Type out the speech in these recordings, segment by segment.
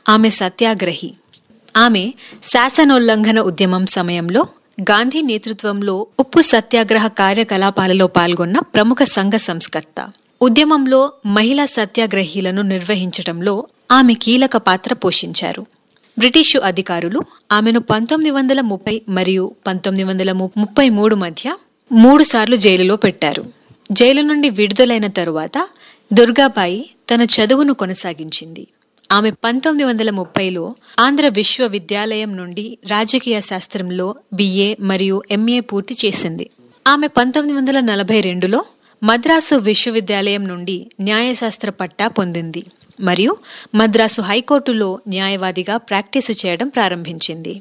ఆమె సత్యాగ్రహి ఆమె శాసనోల్లంఘన ఉద్యమం సమయంలో గాంధీ నేతృత్వంలో ఉప్పు సత్యాగ్రహ కార్యకలాపాలలో పాల్గొన్న ప్రముఖ సంఘ సంస్కర్త ఉద్యమంలో మహిళా సత్యాగ్రహీలను నిర్వహించడంలో ఆమె కీలక పాత్ర పోషించారు బ్రిటిషు అధికారులు ఆమెను పంతొమ్మిది వందల ముప్పై మరియు పంతొమ్మిది వందల ముప్పై మూడు మధ్య మూడు సార్లు జైలులో పెట్టారు జైలు నుండి విడుదలైన తరువాత దుర్గాబాయి తన చదువును కొనసాగించింది ఆమె పంతొమ్మిది వందల ముప్పైలో ఆంధ్ర విశ్వవిద్యాలయం నుండి రాజకీయ శాస్త్రంలో బిఏ మరియు ఎంఏ పూర్తి చేసింది ఆమె పంతొమ్మిది వందల నలభై రెండులో మద్రాసు విశ్వవిద్యాలయం నుండి న్యాయశాస్త్ర పట్టా పొందింది మరియు మద్రాసు హైకోర్టులో న్యాయవాదిగా ప్రాక్టీసు చేయడం ప్రారంభించింది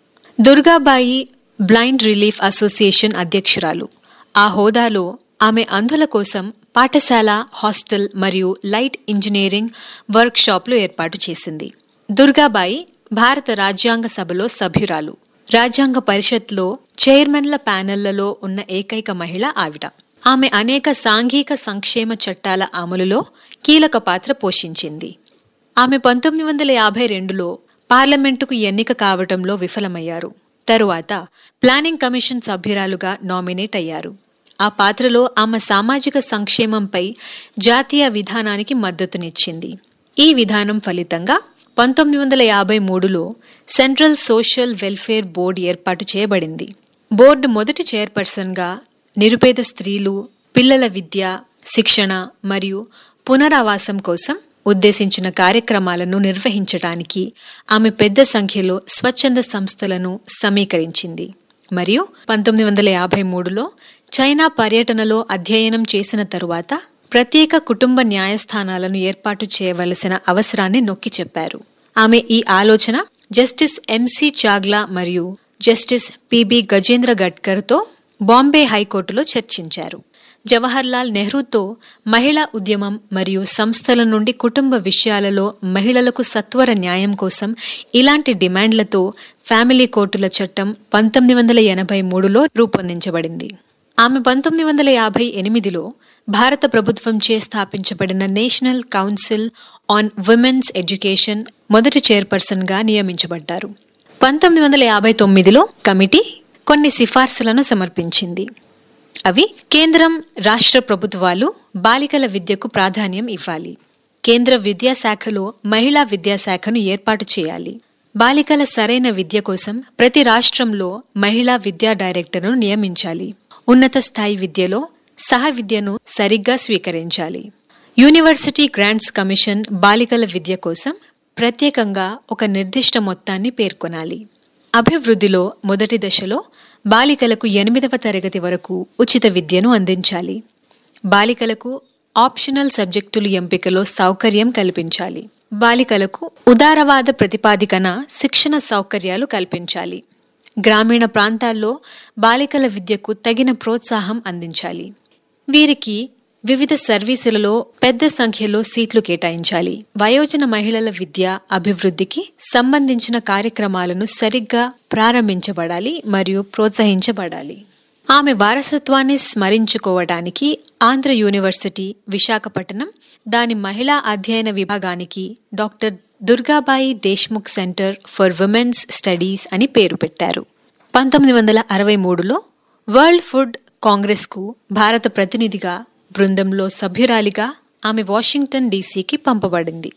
దుర్గాబాయి బ్లైండ్ రిలీఫ్ అసోసియేషన్ అధ్యక్షురాలు ఆ హోదాలో ఆమె అంధుల కోసం పాఠశాల హాస్టల్ మరియు లైట్ ఇంజనీరింగ్ వర్క్ షాప్లు ఏర్పాటు చేసింది దుర్గాబాయి భారత రాజ్యాంగ సభలో సభ్యురాలు రాజ్యాంగ పరిషత్లో చైర్మన్ల ప్యానెళ్లలో ఉన్న ఏకైక మహిళ ఆవిడ ఆమె అనేక సాంఘిక సంక్షేమ చట్టాల అమలులో కీలక పాత్ర పోషించింది ఆమె పంతొమ్మిది వందల యాభై రెండులో పార్లమెంటుకు ఎన్నిక కావటంలో విఫలమయ్యారు తరువాత ప్లానింగ్ కమిషన్ సభ్యురాలుగా నామినేట్ అయ్యారు ఆ పాత్రలో ఆమె సామాజిక సంక్షేమంపై జాతీయ విధానానికి మద్దతునిచ్చింది ఈ విధానం ఫలితంగా పంతొమ్మిది వందల యాభై మూడులో సెంట్రల్ సోషల్ వెల్ఫేర్ బోర్డు ఏర్పాటు చేయబడింది బోర్డు మొదటి చైర్పర్సన్గా నిరుపేద స్త్రీలు పిల్లల విద్య శిక్షణ మరియు పునరావాసం కోసం ఉద్దేశించిన కార్యక్రమాలను నిర్వహించడానికి ఆమె పెద్ద సంఖ్యలో స్వచ్ఛంద సంస్థలను సమీకరించింది మరియు పంతొమ్మిది వందల యాభై మూడులో చైనా పర్యటనలో అధ్యయనం చేసిన తరువాత ప్రత్యేక కుటుంబ న్యాయస్థానాలను ఏర్పాటు చేయవలసిన అవసరాన్ని నొక్కి చెప్పారు ఆమె ఈ ఆలోచన జస్టిస్ ఎంసి చాగ్లా మరియు జస్టిస్ పిబి గజేంద్ర గడ్కర్తో బాంబే హైకోర్టులో చర్చించారు జవహర్లాల్ నెహ్రూతో మహిళా ఉద్యమం మరియు సంస్థల నుండి కుటుంబ విషయాలలో మహిళలకు సత్వర న్యాయం కోసం ఇలాంటి డిమాండ్లతో ఫ్యామిలీ కోర్టుల చట్టం పంతొమ్మిది వందల ఎనభై మూడులో రూపొందించబడింది ఆమె పంతొమ్మిది వందల యాభై ఎనిమిదిలో భారత ప్రభుత్వంచే స్థాపించబడిన national council on women's education మొదటి చైర్పర్సన్గా నియమించబడ్డారు పంతొమ్మిది వందల యాభై తొమ్మిదిలో కమిటీ కొన్ని సిఫార్సులను సమర్పించింది అవి కేంద్రం రాష్ట్ర ప్రభుత్వాలు బాలికల విద్యకు ప్రాధాన్యం ఇవ్వాలి కేంద్ర విద్యాశాఖలో మహిళా విద్యాశాఖను ఏర్పాటు చేయాలి బాలికల సరైన విద్య కోసం ప్రతి రాష్ట్రంలో మహిళా విద్యా డైరెక్టర్ను నియమించాలి ఉన్నత స్థాయి విద్యలో సహ విద్యను సరిగ్గా స్వీకరించాలి యూనివర్సిటీ గ్రాంట్స్ కమిషన్ బాలికల విద్య కోసం ప్రత్యేకంగా ఒక నిర్దిష్ట మొత్తాన్ని పేర్కొనాలి అభివృద్ధిలో మొదటి దశలో బాలికలకు ఎనిమిదవ తరగతి వరకు ఉచిత విద్యను అందించాలి బాలికలకు ఆప్షనల్ సబ్జెక్టులు ఎంపికలో సౌకర్యం కల్పించాలి బాలికలకు ఉదారవాద ప్రతిపాదికన శిక్షణ సౌకర్యాలు కల్పించాలి గ్రామీణ ప్రాంతాల్లో బాలికల విద్యకు తగిన ప్రోత్సాహం అందించాలి వీరికి వివిధ సర్వీసులలో పెద్ద సంఖ్యలో సీట్లు కేటాయించాలి వయోజన మహిళల విద్య అభివృద్ధికి సంబంధించిన కార్యక్రమాలను సరిగ్గా ప్రారంభించబడాలి మరియు ప్రోత్సహించబడాలి ఆమె వారసత్వాన్ని స్మరించుకోవడానికి ఆంధ్ర యూనివర్సిటీ విశాఖపట్నం దాని మహిళా అధ్యయన విభాగానికి doctor Durgabai Deshmukh centre for women's studies అని పేరు పెట్టారు పంతొమ్మిది వందల అరవై మూడులో వరల్డ్ ఫుడ్ కాంగ్రెస్కు భారత ప్రతినిధిగా బృందంలో సభ్యురాలిగా ఆమె వాషింగ్టన్ డీసీకి పంపబడింది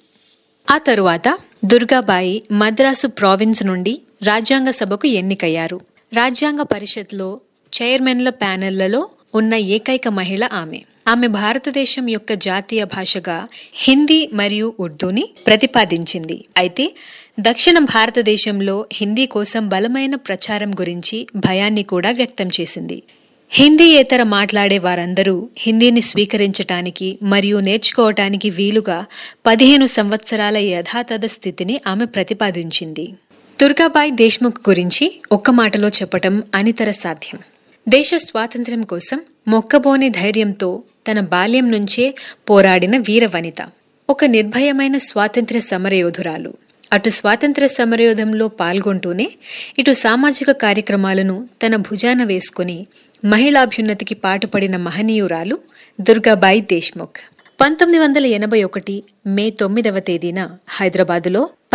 ఆ తరువాత దుర్గాబాయి మద్రాసు ప్రావిన్స్ నుండి రాజ్యాంగ సభకు ఎన్నికయ్యారు రాజ్యాంగ పరిషత్లో చైర్మన్ల ప్యానెళ్లలో ఉన్న ఏకైక మహిళ ఆమె ఆమె భారతదేశం యొక్క జాతీయ భాషగా హిందీ మరియు ఉర్దూని ప్రతిపాదించింది అయితే దక్షిణ భారతదేశంలో హిందీ కోసం బలమైన ప్రచారం గురించి భయాన్ని కూడా వ్యక్తం చేసింది హిందీయేతర మాట్లాడే వారందరూ హిందీని స్వీకరించటానికి మరియు నేర్చుకోవటానికి వీలుగా పదిహేను సంవత్సరాల యథాతథ స్థితిని ఆమె ప్రతిపాదించింది దుర్గాబాయ్ దేశ్ముఖ్ గురించి ఒక్క మాటలో చెప్పటం అనితర సాధ్యం దేశ స్వాతంత్ర్యం కోసం మొక్కబోని ధైర్యంతో తన బాల్యం నుంచే పోరాడిన వీర వనిత ఒక నిర్భయమైన స్వాతంత్ర్య సమరయోధురాలు అటు స్వాతంత్ర సమరయోధంలో పాల్గొంటూనే ఇటు సామాజిక కార్యక్రమాలను తన భుజాన వేసుకుని మహిళాభ్యున్నతికి పాటుపడిన మహనీయురాలు దుర్గాబాయి దేశ్ముఖ్ పంతొమ్మిది వందల ఎనభై ఒకటి మే తొమ్మిదవ తేదీన హైదరాబాదులో